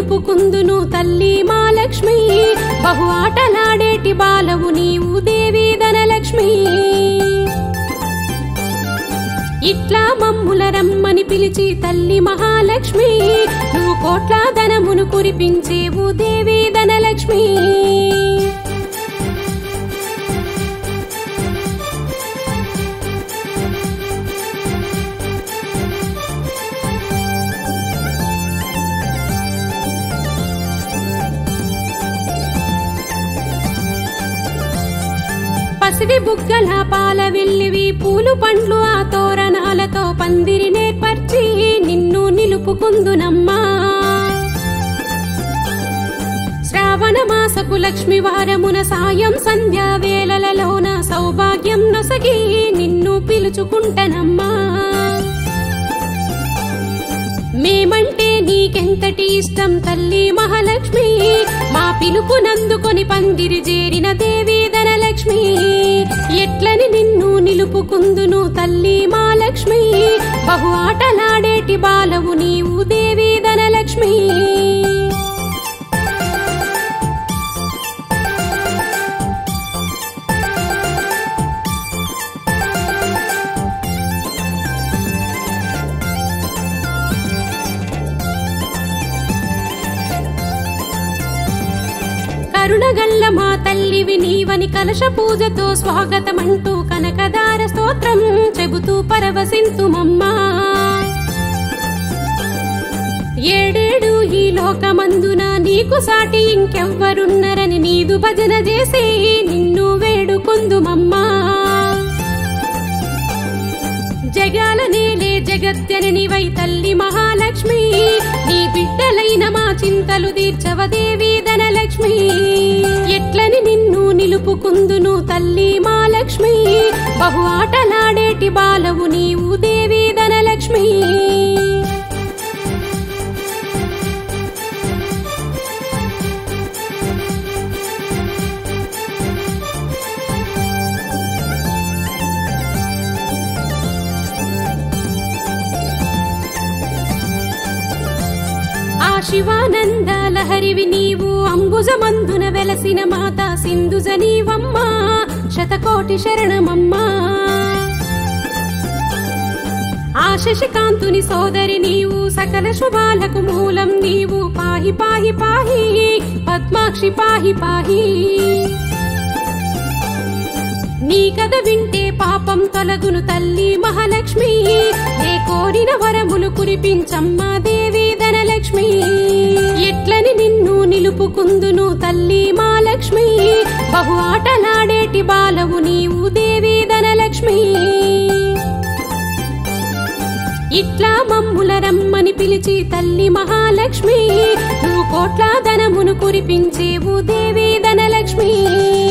నిలుపుకుందును తల్లి మా లక్ష్మి బహు ఆటలాడేటి బాలవు నీవు దేవి ధనలక్ష్మి ఇట్లా మమ్ముల రమ్మని పిలిచి తల్లి మహాలక్ష్మి నువ్వు కోట్ల ధనమును కురిపించేవు దేవి ధనలక్ష్మి పసిడి బుగ్గల పాల వెల్లివి పూలు పండ్లు ఆ తోరణాలతో పందిరి నేర్పర్చి నిన్ను నిలుపుకుందునమ్మా శ్రావణ మాసపు లక్ష్మి వారమున సాయం సంధ్యా వేళలలోన సౌభాగ్యం నొసగి నిన్ను పిలుచుకుంటనమ్మా మేమంటే నీకెంతటి ఇష్టం తల్లి మహాలక్ష్మి మా పిలుపునందుకొని పందిరి చేరిన దేవి ధనలక్ష్మి ఎట్లని నిన్ను నిలుపుకుందును తల్లి మా లక్ష్మి బహు ఆటలాడేటి బాలవు నీవు దేవి ధనలక్ష్మి కరుణగల్ల మా తల్లివి నీవని కలశ పూజతో స్వాగతమంటూ కనకదార స్తోత్రం చెబుతూ పరవశింతుమమ్మా ఏడేడు ఈ లోకమందున నీకు సాటి ఇంకెవ్వరున్నరని నీదు భజన చేసి నిన్ను వేడుకుందుమమ్మా జగాల నేలే జగత్యనివై తల్లి మహాలక్ష్మి నీ బిడ్డలైన మా చింతలు తీర్చవ దేవి ధనలక్ష్మి ఎట్లని నిన్ను నిలుపుకుందును తల్లి మా లక్ష్మి బహు ఆటలాడేటి బాలవు నీవు దేవి ధనలక్ష్మి ఆ శివానంద లహరివి నీవు అంబుజమందున వెలసిన మాత సింధుజ నీవమ్మా శతకోటి శరణమమ్మా ఆ శశికాంతుని సోదరి నీవు సకల శుభాలకు మూలం నీవు పాహి పాహి పాహి పద్మాక్షి పాహి పాహి నీ కథ వింటే పాపం తొలగును తల్లి మహాలక్ష్మి నే కోరిన వరములు కురిపించమ్మా దేవి ధనలక్ష్మి ఎట్లని నిన్ను నిలుపుకుందును తల్లి మా లక్ష్మి బహు ఆటలాడేటి బాలవు నీవు దేవి ధనలక్ష్మి ఇట్లా మమ్ముల రమ్మని పిలిచి తల్లి మహాలక్ష్మి నువ్వు కోట్ల ధనమును కురిపించేవు దేవి ధనలక్ష్మి